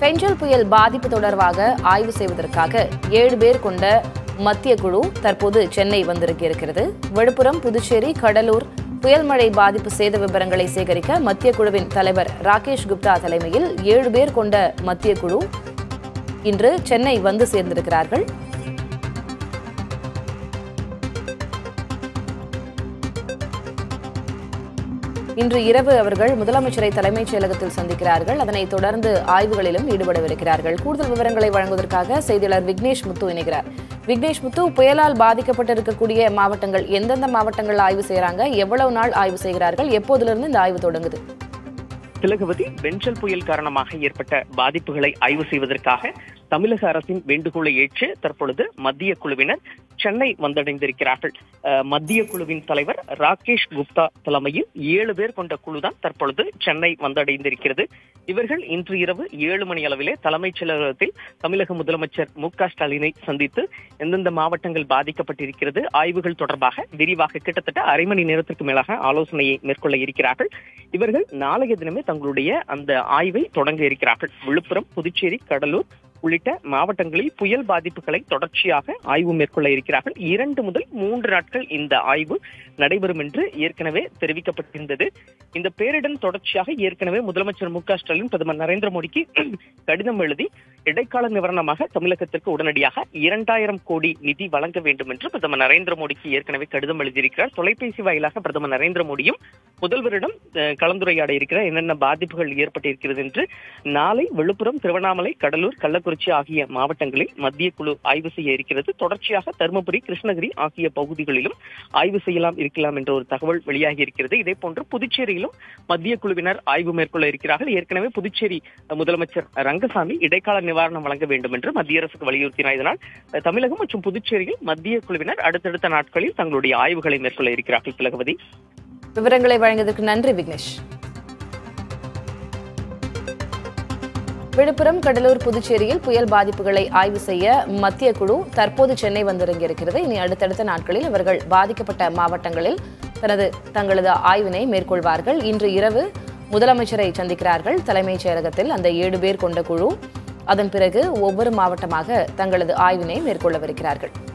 பெஞ்சல் புயல் பாதிப்பு தொடர்பாக ஆய்வு செய்வதற்காக ஏழு பேர் கொண்ட மத்திய குழு தற்போது சென்னை வந்திருக்கிறது விழுப்புரம் புதுச்சேரி கடலூர் புயல் மழை பாதிப்பு சேத விவரங்களை சேகரிக்க மத்திய குழுவின் தலைவர் ராகேஷ் குப்தா தலைமையில் ஏழு பேர் கொண்ட மத்திய குழு இன்று சென்னை வந்து சேர்ந்திருக்கிறார்கள் இன்று இரவு அவர்கள் முதலமைச்சரை தலைமைச் செயலகத்தில் சந்திக்கிறார்கள் அதனைத் தொடர்ந்து ஆய்வுகளிலும் ஈடுபடவிருக்கிறார்கள் கூடுதல் விவரங்களை வழங்குவதற்காக செய்தியாளர் விக்னேஷ் முத்து இணைகிறார் விக்னேஷ் முத்து புயலால் பாதிக்கப்பட்டிருக்கக்கூடிய மாவட்டங்கள் எந்தெந்த மாவட்டங்கள் ஆய்வு செய்யறாங்க எவ்வளவு நாள் ஆய்வு செய்கிறார்கள் எப்போதிலிருந்து இந்த ஆய்வு தொடங்குது திலகவதி பெஞ்சல் புயல் காரணமாக ஏற்பட்ட பாதிப்புகளை ஆய்வு செய்வதற்காக தமிழக அரசின் வேண்டுகோளை ஏற்று தற்பொழுது மத்திய குழுவினர் சென்னை வந்தடைந்திருக்கிறார்கள் அஹ், மத்திய குழுவின் தலைவர் ராகேஷ் குப்தா தலைமையில் ஏழு பேர் கொண்ட குழுதான் தற்பொழுது சென்னை வந்தடைந்திருக்கிறது இவர்கள் இன்று இரவு ஏழு மணி அளவிலே தலைமைச் செயலகத்தில் தமிழக முதலமைச்சர் மு க ஸ்டாலினை சந்தித்து எந்தெந்த மாவட்டங்கள் பாதிக்கப்பட்டிருக்கிறது ஆய்வுகள் தொடர்பாக விரிவாக கிட்டத்தட்ட அரை மணி நேரத்திற்கு மேலாக ஆலோசனையை மேற்கொள்ள இருக்கிறார்கள் இவர்கள் நாளைய தினமே தங்களுடைய அந்த ஆய்வை தொடங்க இருக்கிறார்கள் விழுப்புரம் புதுச்சேரி கடலூர் உள்ளிட்ட மாவட்டங்களில் புயல் பாதிப்புகளை தொடர்ச்சியாக ஆய்வு மேற்கொள்ள இருக்கிறார்கள் இரண்டு முதல் மூன்று நாட்கள் இந்த ஆய்வு நடைபெறும் என்று ஏற்கனவே தெரிவிக்கப்பட்டிருந்தது இந்த பேரிடர் தொடர்ச்சியாக ஏற்கனவே முதலமைச்சர் மு க ஸ்டாலின் பிரதமர் நரேந்திர மோடிக்கு கடிதம் எழுதி இடைக்கால நிவாரணமாக தமிழகத்திற்கு உடனடியாக இரண்டாயிரம் கோடி நிதி வழங்க வேண்டும் என்று பிரதமர் நரேந்திர மோடிக்கு ஏற்கனவே கடிதம் எழுதியிருக்கிறார் தொலைபேசி வாயிலாக பிரதமர் நரேந்திர மோடியும் முதல்வரிடம் அஹ், கலந்துரையாட இருக்கிறார் என்னென்ன பாதிப்புகள் ஏற்பட்டிருக்கிறது என்று நாளை விழுப்புரம் திருவண்ணாமலை கடலூர் கள்ளக்குறிச்சி ஆகிய மாவட்டங்களில் மத்திய குழு ஆய்வு செய்ய இருக்கிறது தொடர்ச்சியாக தருமபுரி கிருஷ்ணகிரி ஆகிய பகுதிகளிலும் ஆய்வு செய்யலாம் இருக்கலாம் என்ற ஒரு தகவல் வெளியாகி இருக்கிறது இதே போன்று புதுச்சேரியிலும் மத்திய குழுவினர் ஆய்வு மேற்கொள்ள இருக்கிறார்கள் ஏற்கனவே புதுச்சேரி அஹ், முதலமைச்சர் ரங்கசாமி இடைக்கால நிவாரணம் வழங்க வேண்டும் என்று மத்திய அரசுக்கு வலியுறுத்தினார் இதனால் அஹ், தமிழகம் மற்றும் புதுச்சேரியில் மத்திய குழுவினர் அடுத்தடுத்த நாட்களில் தங்களுடைய ஆய்வுகளை மேற்கொள்ள இருக்கிறார்கள் திலகவதி விவரங்களை வழங்கியதற்கு நன்றி விக்னேஷ் விழுப்புரம் கடலூர் புதுச்சேரியில் புயல் பாதிப்புகளை ஆய்வு செய்ய மத்திய குழு தற்போது சென்னை வந்திறங்கியிருக்கிறது இனி அடுத்தடுத்த நாட்களில் அவர்கள் பாதிக்கப்பட்ட மாவட்டங்களில் தனது தங்களது ஆய்வினை மேற்கொள்வார்கள் இன்று இரவு முதலமைச்சரை சந்திக்கிறார்கள் தலைமைச் செயலகத்தில் அந்த ஏழு பேர் கொண்ட குழு அதன் பிறகு ஒவ்வொரு மாவட்டமாக தங்களது ஆய்வினை மேற்கொள்ளவிருக்கிறார்கள்